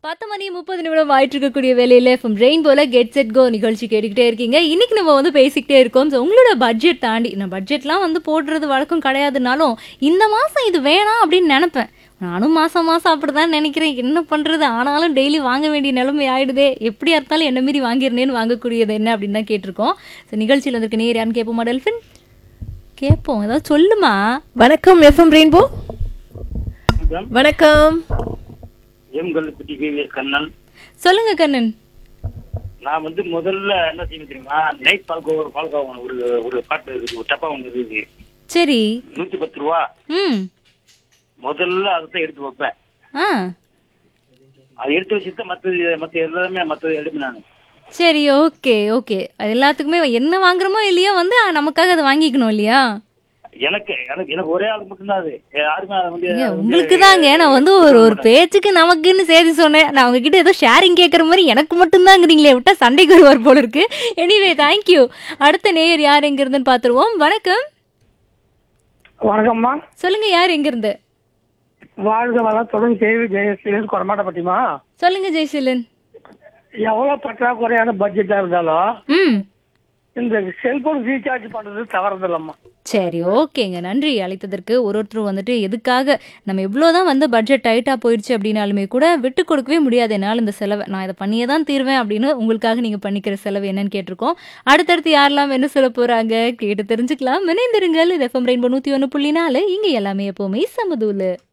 பத்து மணி முப்பது நிமிடம் ஆயிட்டு இருக்கக்கூடிய வேலையில from rainbow get set go நிகழ்ச்சி கேட்டுக்கிட்டே இருக்கீங்க இன்னைக்கு நம்ம வந்து பேசிக்கிட்டே இருக்கோம் ஸோ உங்களோட பட்ஜெட் தாண்டி நான் பட்ஜெட்லாம் வந்து போடுறது வழக்கம் கிடையாதுனாலும் இந்த மாதம் இது வேணாம் அப்படின்னு நினைப்பேன் நானும் மாதம் மாதம் அப்படி தான் நினைக்கிறேன் என்ன பண்ணுறது ஆனாலும் டெய்லி வாங்க வேண்டிய நிலைமை ஆயிடுதே எப்படியா இருந்தாலும் என்ன மீறி வாங்கிருந்தேன்னு வாங்கக்கூடியது என்ன அப்படின்னு தான் கேட்டிருக்கோம் ஸோ நிகழ்ச்சியில் வந்திருக்க நேர் யாருன்னு கேட்போமா டெல்ஃபின் கேட்போம் ஏதாவது சொல்லுமா வணக்கம் எஃப்எம் ரெயின்போ வணக்கம் வணக்கம் எம் கல்லுப்பட்டி விவிஎஸ் கண்ணன் சொல்லுங்க கண்ணன் நான் வந்து முதல்ல என்ன செய்யணும் தெரியுமா நைட் பால்கோ ஒரு பால்கோ ஒரு ஒரு பாட்டு இருக்கு ஒரு டப்பா ஒன்று இருக்கு சரி நூத்தி பத்து ரூபா ம் முதல்ல அதை தான் எடுத்து வைப்பேன் ஆ அதை எடுத்து வச்சுட்டு மற்ற மற்ற எல்லாமே மற்ற எடுப்பேன் நான் சரி ஓகே ஓகே அது எல்லாத்துக்குமே என்ன வாங்குறோமோ இல்லையோ வந்து ஆ, நமக்காக அதை வாங்கிக்கணும் இல்லையா எனக்கு எனக்கு எனக்கு ஒரே ஆள் மட்டும்தான் அது யாருமே அதை வந்து ஏங்க, உங்களுக்கு தாங்க நான் வந்து ஒரு ஒரு பேச்சுக்கு நமக்குன்னு செய்தி சொன்னேன் நான் உங்ககிட்ட ஏதோ ஷேரிங் கேட்குற மாதிரி எனக்கு மட்டும்தாங்கிறீங்களே விட்டா சண்டைக்கு வருவார் போல இருக்கு எனிவே தேங்க்யூ அடுத்த நேயர் யார் எங்க இருந்துன்னு பார்த்துருவோம் வணக்கம் வணக்கம்மா சொல்லுங்க யார் எங்க இருந்து வாழ்க வளத்துடன் கேள்வி ஜெயஸ்ரீலன் கொரமாட்டப்பட்டிமா சொல்லுங்க ஜெய்சீலன் எவ்வளவு பற்றாக்குறையான பட்ஜெட்டா இருந்தாலும் ம் இந்த செல்போன் ரீசார்ஜ் பண்றது தவறதில்லம்மா சரி ஓகேங்க நன்றி அழைத்ததற்கு ஒரு ஒருத்தர் வந்துட்டு எதுக்காக நம்ம எவ்வளோதான் வந்து பட்ஜெட் டைட்டாக போயிடுச்சு அப்படின்னாலுமே கூட விட்டு கொடுக்கவே முடியாது என்னால் இந்த செலவை நான் இதை பண்ணியே தான் தீர்வேன் அப்படின்னு உங்களுக்காக நீங்கள் பண்ணிக்கிற செலவு என்னன்னு கேட்டிருக்கோம் அடுத்தடுத்து யாரெல்லாம் என்ன சொல்ல போகிறாங்க கேட்டு தெரிஞ்சுக்கலாம் இணைந்திருங்கள் இது எஃப்எம் ரெயின்போ நூற்றி ஒன்று புள்ளி நாலு இங்கே எல்லாமே எப்போவுமே சமதூலு